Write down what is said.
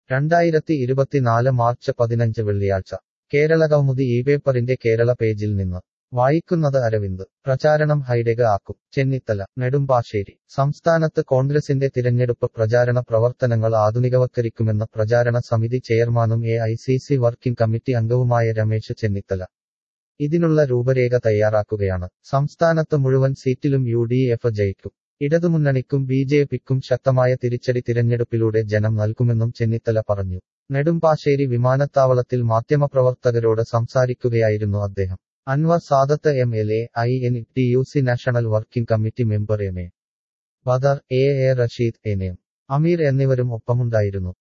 രണ്ടായിരത്തി ഇരുപത്തിനാല് മാർച്ച് പതിനഞ്ച് വെള്ളിയാഴ്ച കേരള കൗമുദി ഈ പേപ്പറിന്റെ കേരള പേജിൽ നിന്ന് വായിക്കുന്നത് അരവിന്ദ് പ്രചാരണം ഹൈടെക് ആക്കും ചെന്നിത്തല നെടുമ്പാശ്ശേരി സംസ്ഥാനത്ത് കോൺഗ്രസിന്റെ തിരഞ്ഞെടുപ്പ് പ്രചാരണ പ്രവർത്തനങ്ങൾ ആധുനികവത്കരിക്കുമെന്ന് പ്രചാരണ സമിതി ചെയർമാനും A I C C working committee അംഗവുമായ രമേശ് ചെന്നിത്തല ഇതിനുള്ള രൂപരേഖ തയ്യാറാക്കുകയാണ് സംസ്ഥാനത്ത് മുഴുവൻ സീറ്റിലും യു ഡി എഫ് ജയിക്കും ഇടതുമുന്നണിക്കും ബി ജെ പിക്കും ശക്തമായ തിരിച്ചടി തിരഞ്ഞെടുപ്പിലൂടെ ജനം നൽകുമെന്നും ചെന്നിത്തല പറഞ്ഞു നെടുമ്പാശ്ശേരി വിമാനത്താവളത്തിൽ മാധ്യമപ്രവർത്തകരോട് സംസാരിക്കുകയായിരുന്നു അദ്ദേഹം Anwar Sadath M L A I N T U C national working committee member M A Badar A A Rasheed N M Ameer എന്നിവരും ഒപ്പമുണ്ടായിരുന്നു